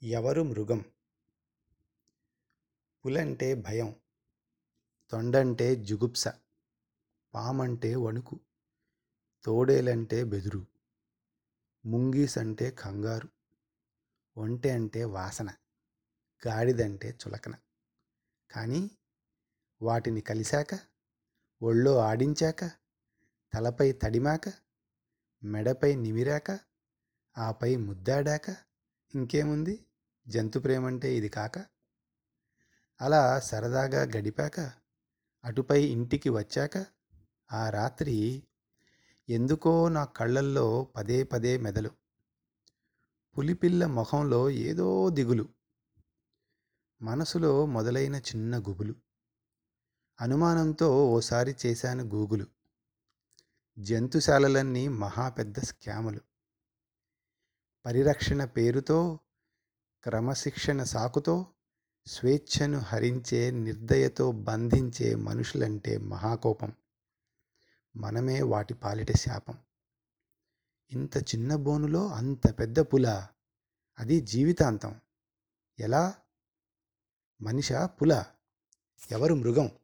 ఎవరు మృగం పులంటే భయం తొండంటే జుగుప్స పామంటే వణుకు తోడేలంటే బెదురు ముంగీసంటే కంగారు ఒంటె అంటే వాసన గాడిదంటే చులకన కానీ వాటిని కలిశాక ఒళ్ళో ఆడించాక తలపై తడిమాక మెడపై నిమిరాక ఆపై ముద్దాడాక ఇంకేముంది జంతు ప్రేమంటే ఇది కాక అలా సరదాగా గడిపాక అటుపై ఇంటికి వచ్చాక ఆ రాత్రి ఎందుకో నా కళ్ళల్లో పదే పదే మెదలు పులిపిల్ల ముఖంలో ఏదో దిగులు మనసులో మొదలైన చిన్న గుబులు అనుమానంతో ఓసారి చేశాను గూగులు జంతుశాలలన్నీ మహా పెద్ద స్కాములు పరిరక్షణ పేరుతో క్రమశిక్షణ సాకుతో స్వేచ్ఛను హరించే నిర్దయతో బంధించే మనుషులంటే మహాకోపం మనమే వాటి పాలిట శాపం ఇంత చిన్న బోనులో అంత పెద్ద పుల అది జీవితాంతం ఎలా మనిషా పుల ఎవరు మృగం